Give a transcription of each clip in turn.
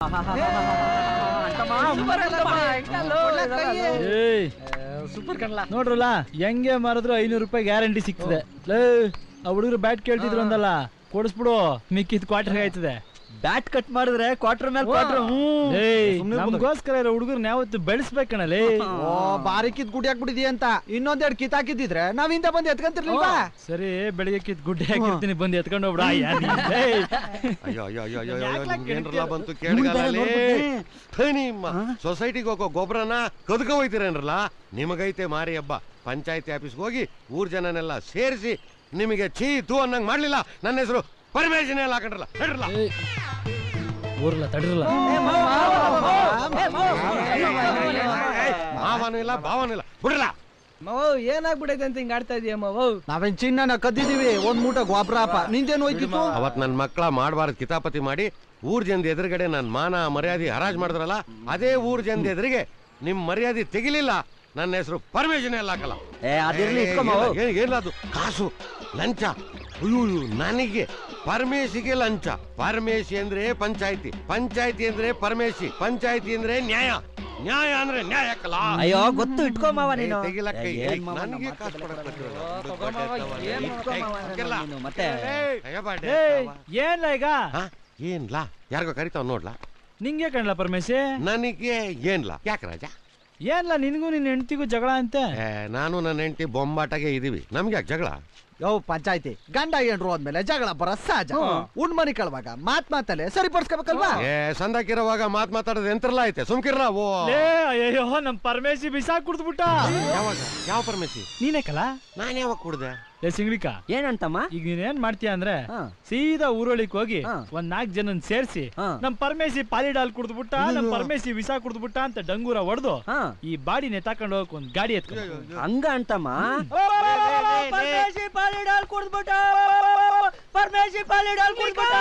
ಏಯ್ ಸೂಪರ್ ಕಣ್ಲಾ ನೋಡ್ರಲ್ಲ ಹೆಂಗೆ ಮಾರಿದ್ರು ಐನೂರು ರೂಪಾಯಿ ಗ್ಯಾರಂಟಿ ಸಿಗ್ತದೆ ಲೇ ಆ ಹುಡುಗರು ಬ್ಯಾಟ್ ಕೇಳ್ತಿದ್ರು ಅಂದಲ್ಲ ಕೊಡಿಸ್ಬಿಡು ಮಿಕ್ಕಿದ್ ಕ್ವಾರ್ಟರ್ ಆಯ್ತದೆ ಬ್ಯಾಟ್ ಕಟ್ ಮಾಡಿದ್ರೆ ಕ್ವಾರ್ಟರ್ ಮೇಲೆ ಕ್ವಾರ್ಟರ್ ಏಯ್ ಸುಮ್ನೆ ನಮ್ಗೋಸ್ಕರ ಇರೋ ಹುಡುಗರ್ನ ಯಾವತ್ತು ಬೆಳೆಸ್ಬೇಕಣಲೇ ಓ ಬಾರಿಕಿದ್ ಗುಡಿ ಹಾಕ್ಬಿಟ್ಟಿದಿ ಅಂತ ಇನ್ನೊಂದೆರಡು ಕಿತ್ತಾಕಿದ್ದಿದ್ರೆ ನಾವ್ ಹಿಂದೆ ಬಂದು ಎತ್ಕಂತಿರ್ಲಿಲ್ವಾ ಸರಿ ಬೆಳಿಗ್ಗೆ ಕಿತ್ ಗುಡ್ಡೆ ಹಾಕಿರ್ತೀನಿ ಬಂದು ಎತ್ಕೊಂಡು ಹೋಗ್ಬಿಡ ಏಯ್ ಅಯ್ಯೋ ಅಯ್ಯೋ ಅಯ್ಯೋ ಅಯ್ಯೋ ಅಯ್ಯೋ ಯಾಕ್ಲಾ ನಿಮ್ಗೆ ಏನ್ರಲ್ಲ ಕೆಡ್ತೀಯ? ಬಂತು ಕೇಳಗಾಲಲ್ಲಿ ನಿಮ್ಮ ಸೊಸೈಟಿಗೆ ಹೋಗೋ ಗೊಬ್ಬರನ ಕದ್ಕ ಹೋಯ್ತೀರೇನ್ರಲ್ಲ ನಿಮಗೈತೆ ಮಾರಿ ಹಬ್ಬ ಪಂಚಾಯತಿ ಆಫೀಸ್ಗೆ ಹೋಗಿ ಊರ್ ಜನನೆಲ್ಲ ಸೇರಿಸಿ ನಿಮಗೆ ಛೀ ತೂ ಅನ್ನಂಗ್ ಮಾಡ್ಲಿಲ್ಲ ನನ್ನ ಹೆಸರು ಪರಮೇಶನ್ ಎಲ್ಲ ಹಾಕೊಂಡ್ರಲ್ಲ ಹೇಳ್ರಲ್ಲ ಊರ್ಲ ತಡಿರಲ್ಲ ಮಾವನೂ ಇಲ್ಲ ಭಾವನೂ ಇಲ್ಲ ಬಿಡ್ರಲ್ಲ ಏನಾಗ್ಬಿಡೈತೆ ಅಂತ ಹಿಂಗ್ ಆಡ್ತಾ ಇದೀಯ ಮಾವು ನಾವೇನ್ ಚಿನ್ನನ ಕದ್ದಿದೀವಿ ಒಂದ್ ಮೂಟ ಗೊಬ್ಬರಪ್ಪ ನಿಂದೇನ್ ಹೋಯ್ತಿತ್ತು ಅವತ್ ನನ್ ಮಕ್ಕಳ ಮಾಡಬಾರದು ಕಿತಾಪತಿ ಮಾಡಿ ಊರ್ ಜನದ ಎದುರುಗಡೆ ನನ್ ಮಾನ ಮರ್ಯಾದೆ ಹರಾಜ್ ಮಾಡಿದ್ರಲ್ಲ ಅದೇ ಊರ್ ಜನದ ಎದುರಿಗೆ ನಿಮ್ ಮರ್ಯಾದೆ ತೆಗಿಲಿಲ್ಲ ನನ್ನ ಹೆಸರು ಪರಮೇಶನ್ ಎಲ್ಲ ಹಾಕಲ್ಲ ಏ ಅದಿರ್ಲಿ ಏ, ಇಟ್ಕೊ ಮಾವು ಏನ್- ಏನಿಲ್ಲ ಅದು ಕಾಸು ಲಂಚ ಅಯ್ಯೋ ಅಯ್ಯೋ, ನನಗೆ ಪರಮೇಶಿಗೆ ಲಂಚ ಪರಮೇಶಿ ಅಂದ್ರೆ ಪಂಚಾಯತಿ ಪಂಚಾಯತಿ ಅಂದ್ರೆ ಪರಮೇಶಿ ಪಂಚಾಯತಿ ಅಂದ್ರೆ ನ್ಯಾಯ ನ್ಯಾಯ ಅಂದ್ರೆ ನ್ಯಾಯಕ್ಕಲ್ಲ ಅಯ್ಯೋ ಗೊತ್ತು ಇಟ್ಕೊ ಮಾವ ಏ, ನೀನು ತೆಗಿಲ ಕೈ. ಏ, ಏನ್ ಮಾವ ನನಗೆ ನಮ್ಮ ಕಾಸು ಮಾತಾಡ್ತಾ ಕೊಡಕ್ ಇರೋದು? ಬರ್ತಿರಲ್ಲ. ತಗೋ ಮಾವ, ಏನ್ ಇಟ್ಕೊ ಮಾವ ತೆಗಿಲ್ಲ. ನೀನು ಮತ್ತೆ ಏಯ್, ಅಯ್ಯಬ್ಬ, ಏಯ್ ಡೇ, ಏನ್ಲ ಈಗ ಹಾ ಏನ್ಲಾ ಯಾರಿಗೋ ಕರಿತಾವ್ ನೋಡ್ಲಾ ನಿಂಗೆ ಕಣ್ಲ ಪರಮೇಶಿ ನನಗೆ ಏನ್ಲಾ ಯಾಕೆ ರಾಜ ಏನ್ಲ ನಿನ್ಗೂ ನಿನ್ ಹೆಂಡತಿಗೂ ಜಗಳ ಅಂತೆ ಏ, ನಾನು ನನ್ನ ಹೆಂಡತಿ ಬೊಂಬಾಟಗೆ ಇದೀವಿ ನಮ್ಗೆ ಯಾಕೆ ಜಗಳ ಯೋ ಪಂಚಾಯತಿ ಗಂಡ ಏನ್ರು ಹೋದ್ಮೇಲೆ ಜಗಳ ಬರ ಸಹಜ ಉಣ್ ಮನಿ ಕಳ್ವಾಗ ಮಾತ್ ಮಾತಲ್ಲೇ ಸರಿಪಡಿಸ್ಕೋಬೇಕಲ್ವಾ ಏ ಸಂದಾಕಿರುವಾಗ ಮಾತ್ ಮಾತಾಡೋದು ಎಂತ್ರಲ್ಲ ಐತೆ ಸುಮ್ಕಿರ್ಲ ಓ ಲೇ ಅಯ್ಯೋ ನಮ್ ಪರಮೇಶಿ ಬಿಸಾಕ್ ಕುಡ್ದ್ಬಿಟ್ಟ ಯಾವಾಗ ಯಾವ ಪರಮೇಶಿ ನೀನೇ ಕಲ ನಾನ್ ಯಾವಾಗ ಕುಡ್ದೆ ಏ ಸಿಂಗ್ಳಿಕ ಏನಂತಮ್ಮ ಈಗ ನೀನ್ ಏನ್ ಮಾಡ್ತೀಯ ಅಂದ್ರೆ ಹಾ. ಸೀದಾ ಊರೊಳಿಕ್ ಹೋಗಿ ಹಾ. ಒಂದ್ ನಾಲ್ಕ್ ಜನನ್ ಸೇರ್ಸಿ ಹಾ. ನಮ್ ಪರಮೇಶಿ ಪಾಲಿಡಾಲ್ ಕುಡ್ದ್ಬಿಟ್ಟ ನಮ್ ಪರಮೇಶಿ ವಿಸಾ ಕುಡ್ದ್ಬಿಟ್ಟ ಅಂತ ಡಂಗೂರ ಹೊಡೆದು ಹಾ ಈ ಬಾಡಿ ನೆತಾಕೊಂಡು ಹೋಗಕ್ ಒಂದ್ ಗಾಡಿ ಎತ್ಕೊಂಡು ಹಂಗ ಅಂತಮ್ಮ ಪರಮೇಶಿ ಪಾಲಿಡಾಲ್ ಕುಡ್ದ್ಬಿಟ್ಟ ಪರಮೇಶಿ ಪಾಲಿಡಾಲ್ ಕುಡ್ದ್ಬಿಟ್ಟ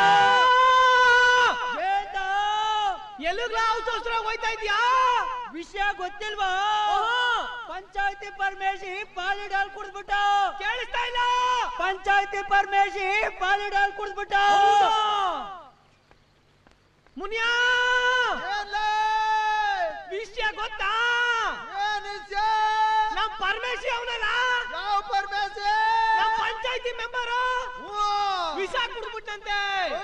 ಹೋಯ್ತಾ ಇದ್ಯಾ ವಿಷಯ ಗೊತ್ತಿಲ್ವಾ ಪಂಚಾಯತಿ ಪರಮೇಶಿ ಪಾಲಿಡಾಲ್ ಕುಡ್ದ್ಬಿಟ್ಟ ಕೇಳಿಸ್ತಾ ಇಲ್ಲ ಪಂಚಾಯತಿ ಪರಮೇಶಿ ಪಾಲಿಡಾಲ್ ಕುಡ್ದ್ಬಿಟ್ಟ ಮುನಿಯಾ ವಿಷಯ ಗೊತ್ತಾ ನಮ್ ಪರಮೇಶಿ ಅವನಲ್ಲ ನಮ್ ಪಂಚಾಯತಿ ಮೆಂಬರ್ ವಿಷ ಕುಡ್ಬಿಟ್ಟಂತೆ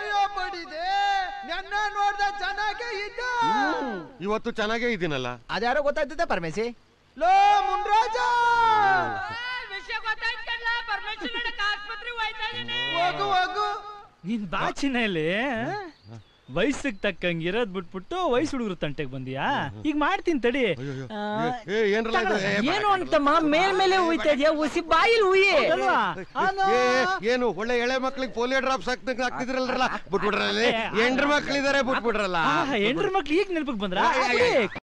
ನೋಡ್ದ ಚೆನ್ನಾಗೇ ಇದ್ದ ಇವತ್ತು ಚೆನ್ನಾಗೇ ಇದ್ದೀನಲ್ಲ ಅದ್ಯಾರೋ ಗೊತ್ತಾಯ್ತದೆ ಪರಮೇಶಿ ಲೋ ಮುನ್ರಾಜ ವಿಷಯ ಗೊತ್ತಾಯ್ತಲ್ಲ ಪರಮೇಶ್ವರ ನೋಡಕ್ ಆಸ್ಪತ್ರೆ ಹೋಯ್ತಾ ಇದೀನಿ ಹೋಗು ಹೋಗು ನೀನ್ ಬಾ ಚಿನ್ನಲ್ಲಿ ವಯಸ್ಸಿಗೆ ತಕ್ಕಂಗ್ ಇರೋದ್ ಬಿಟ್ಬಿಟ್ಟು ವಯಸ್ಸು ಹುಡುಗರು ತಂಟೆಗೆ ಬಂದಿಯಾ ಈಗ ಮಾಡ್ತೀನಿ ತಡಿ ಆ, ಏ ಏನ್ರಲ್ಲ ಇದು? ಏ, ಏನು ಅಂತಮ್ಮ ಮೇಲ್ ಮೇಲೆ ಉಯ್ತಾ ಇದೆಯಾ ಉಸಿ ಬಾಯಿಲ್ ಉಯ್ಯಿ ಅಲ್ವಾ? ಏ, ಏನು ಒಳ್ಳೆ ಎಳೆ ಮಕ್ಳಿಗೆ ಪೋಲಿಯೋ ಡ್ರಾಪ್ಸ್ ಹಾಕ್ದಂಗ್ ಹಾಕ್ತಿದ್ರಲ್ರಲ್ಲ ಬಿಟ್ಬಿಡ್ರಲ್ಲ ಹೆಂಡ್ರ ಮಕ್ಳಿದಾರೆ ಬಿಟ್ಬಿಡ್ರಲ್ಲ ಆ, ಹೆಂಡ್ರ ಮಕ್ಳು ಈಗ ನೆನಪಿಗೆ ಬಂದ್ರ